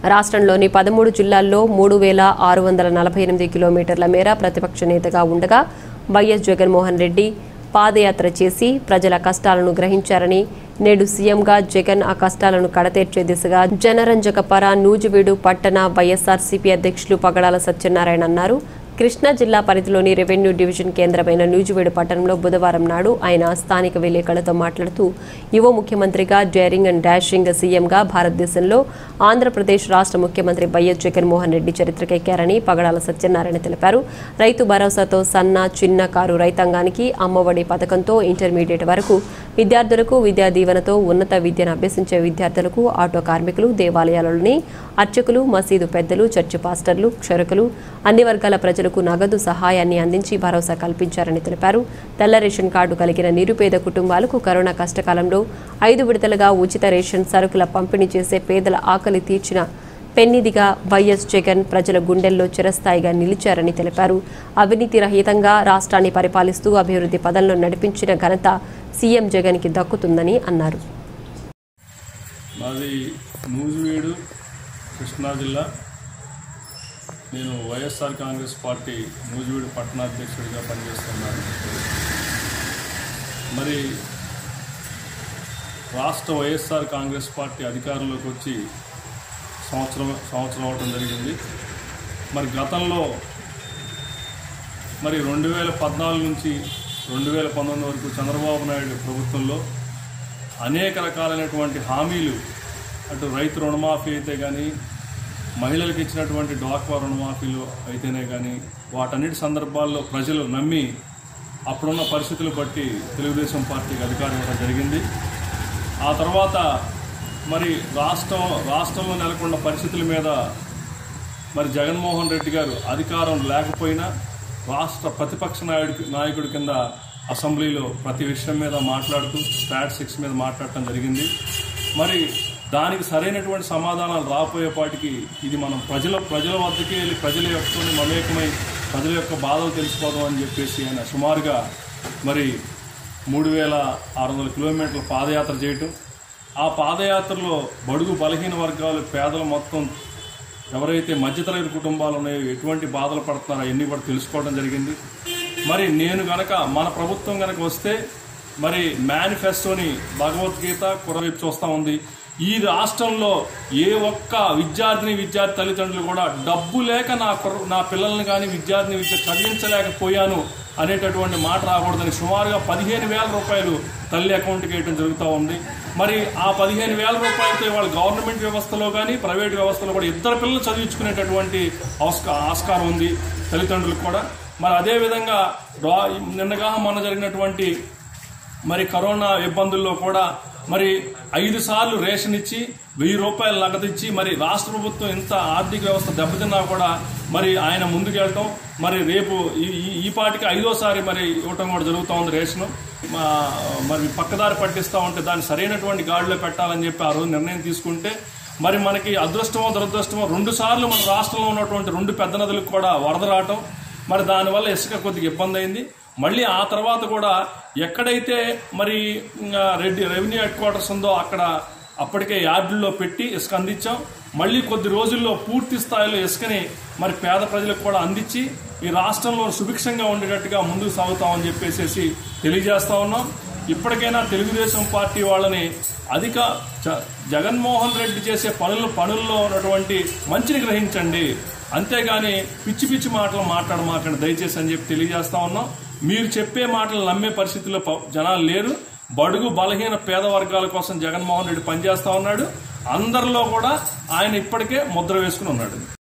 రాష్ట్రంలోని పదమూడు జిల్లాల్లో మూడు వేల ఆరు వందల నలభై ఎనిమిది కిలోమీటర్ల మేర ప్రతిపక్ష నేతగా ఉండగా వైఎస్ జగన్మోహన్ రెడ్డి పాదయాత్ర చేసి ప్రజల కష్టాలను గ్రహించారని నేడు సీఎంగా జగన్ ఆ కష్టాలను కడతీర్చే దిశగా జనరంజక పర నూజివీడు పట్టణ వైఎస్ఆర్సీపీ అధ్యక్షులు పగడాల సత్యనారాయణ అన్నారు కృష్ణా జిల్లా పరిధిలోని రెవెన్యూ డివిజన్ కేంద్రమైన నూజివీడు పట్టణంలో బుధవారం నాడు ఆయన స్థానిక విలేకరులతో మాట్లాడుతూ యువ ముఖ్యమంత్రిగా డేరింగ్ అండ్ డాషింగ్ సీఎంగా భారతదేశంలో ఆంధ్రప్రదేశ్ రాష్ట్ర ముఖ్యమంత్రి వైఎస్ జగన్మోహన్ రెడ్డి చరిత్రకెక్కారని పగడాల సత్యనారాయణ తెలిపారు రైతు భరోసాతో సన్న చిన్న కారు రైతాంగానికి అమ్మఒడి పథకంతో ఇంటర్మీడియట్ వరకు విద్యార్థులకు విద్యా దీవెనతో ఉన్నత విద్యను అభ్యసించే విద్యార్థులకు ఆటో కార్మికులు దేవాలయాలలోని అర్చకులు మసీదు పెద్దలు చర్చి పాస్టర్లు క్షరకులు అన్ని వర్గాల ప్రజలకు నగదు సహాయాన్ని అందించి భరోసా కల్పించారని తెలిపారు తెల్ల రేషన్ కార్డు కలిగిన నిరుపేద కుటుంబాలకు కరోనా కష్టకాలంలో ఐదు విడతలుగా ఉచిత రేషన్ సరుకుల పంపిణీ చేసే పేదల ఆకలి తీర్చిన పెన్నిదిగా వైఎస్ జగన్ ప్రజల గుండెల్లో చిరస్థాయిగా నిలిచారని తెలిపారు అవినీతి రహితంగా రాష్ట్రాన్ని పరిపాలిస్తూ అభివృద్ధి పదంలో నడిపించిన ఘనత సీఎం జగన్కి దక్కుతుందని అన్నారు మాది నూజివీడు కృష్ణా జిల్లా నేను వైఎస్ఆర్ కాంగ్రెస్ పార్టీ నూజివీడు పట్టణాధ్యక్షుడిగా పనిచేస్తున్నాను మరి రాష్ట్ర వైఎస్ఆర్ కాంగ్రెస్ పార్టీ అధికారంలోకి వచ్చి సంవత్సరం సంవత్సరం అవటం జరిగింది మరి గతంలో మరి రెండు వేల పద్నాలుగు నుంచి రెండు వేల పంతొమ్మిది వరకు చంద్రబాబు నాయుడు ప్రభుత్వంలో అనేక రకాలైనటువంటి హామీలు అటు రైతు రుణమాఫీ అయితే కానీ మహిళలకు ఇచ్చినటువంటి డ్వాక్రా రుణమాఫీలు అయితేనే కానీ వాటన్నిటి సందర్భాల్లో ప్రజలు నమ్మి అప్పుడున్న పరిస్థితులు బట్టి తెలుగుదేశం పార్టీకి అధికారం ఇవ్వడం జరిగింది ఆ తర్వాత మరి రాష్ట్రం రాష్ట్రంలో నెలకొన్న పరిస్థితుల మీద మరి జగన్మోహన్ రెడ్డి గారు అధికారం లేకపోయినా రాష్ట్ర ప్రతిపక్ష నాయుడు నాయకుడి కింద అసెంబ్లీలో ప్రతి విషయం మీద మాట్లాడుతూ స్టాటిస్టిక్స్ మీద మాట్లాడటం జరిగింది మరి దానికి సరైనటువంటి సమాధానాలు రాపోయేపాటికి ఇది మనం ప్రజల ప్రజల వద్దకి వెళ్ళి ప్రజల యొక్క మమేకమై ప్రజల యొక్క బాధలు తెలుసుకోవడం అని చెప్పేసి ఆయన సుమారుగా మరి మూడు వేల ఆరు వందల కిలోమీటర్ల పాదయాత్ర చేయటం ఆ పాదయాత్రలో బడుగు బలహీన వర్గాలు పేదలు మొత్తం ఎవరైతే మధ్యతరగతి కుటుంబాలు ఉన్నాయో ఎటువంటి బాధలు పడుతున్నారో అవన్నీ కూడా తెలుసుకోవడం జరిగింది మరి నేను గనక మన ప్రభుత్వం గనక వస్తే మరి మేనిఫెస్టోని భగవద్గీత కురవైపు చూస్తూ ఉంది ఈ రాష్ట్రంలో ఏ ఒక్క విద్యార్థిని విద్యార్థి తల్లిదండ్రులు కూడా డబ్బు లేక నా కుర్ర- నా పిల్లల్ని కానీ విద్యార్థిని విద్య చదివించలేకపోయాను అనేటటువంటి మాట రాకూడదని సుమారుగా పదిహేను వేల రూపాయలు తల్లి అకౌంట్కి వేయడం జరుగుతూ ఉంది మరి ఆ పదిహేను వేల రూపాయలతో ఇవాళ గవర్నమెంట్ వ్యవస్థలో కానీ ప్రైవేట్ వ్యవస్థలో కూడా ఇద్దరు పిల్లలు చదివించుకునేటటువంటి ఆస్కా- ఆస్కారం ఉంది తల్లిదండ్రులకు కూడా మరి అదేవిధంగా రా- నిన్నగా మొన్న జరిగినటువంటి మరి కరోనా ఇబ్బందుల్లో కూడా మరి ఐదు సార్లు రేషన్ ఇచ్చి వెయ్యి రూపాయలు నగదు ఇచ్చి మరి రాష్ట్ర ప్రభుత్వం ఇంత ఆర్థిక వ్యవస్థ దెబ్బతిన్నా కూడా మరి ఆయన ముందుకెళ్ళటం మరి రేపు ఈ- ఈ- ఈ పాటికి ఐదోసారి మరి ఇవ్వటం కూడా జరుగుతూ ఉంది రేషన్ మా- మరి పక్కదారి పట్టిస్తూ ఉంటే దాన్ని సరైనటువంటి గాడిలో పెట్టాలని చెప్పి ఆ రోజు నిర్ణయం తీసుకుంటే మరి మనకి అదృష్టమో దురదృష్టమో రెండు సార్లు మన రాష్ట్రంలో ఉన్నటువంటి రెండు పెద్ద నదులకు కూడా వరద రావటం మరి దానివల్ల ఇసుక కొద్దిగా ఇబ్బంది అయింది మళ్ళీ ఆ తర్వాత కూడా ఎక్కడైతే మరి ఇంకా రెడ్డి రెవెన్యూ హెడ్ క్వార్టర్స్ ఉందో అక్కడ అప్పటికే యార్డుల్లో పెట్టి ఇసుక అందించాం మళ్ళీ కొద్ది రోజుల్లో పూర్తి స్థాయిలో ఇసుకని మరి పేద ప్రజలకు కూడా అందించి ఈ రాష్ట్రంలో సుభిక్షంగా ఉండేటట్టుగా ముందుకు సాగుతామని చెప్పేసి తెలియజేస్తా ఉన్నాం ఇప్పటికైనా తెలుగుదేశం పార్టీ వాళ్ళని అధిక జ- జగన్మోహన్ రెడ్డి చేసే పనులు పనుల్లో ఉన్నటువంటి మంచిని గ్రహించండి అంతేగాని పిచ్చి పిచ్చి మాటలు మాట్లాడమాకండి దయచేసి అని చెప్పి తెలియజేస్తా ఉన్నాం మీరు చెప్పే మాటలు నమ్మే పరిస్థితుల్లో ప- జనాలు లేరు బడుగు బలహీన పేద వర్గాల కోసం జగన్మోహన్ రెడ్డి పనిచేస్తా ఉన్నాడు అందరిలో కూడా ఆయన ఇప్పటికే ముద్ర వేసుకుని ఉన్నాడు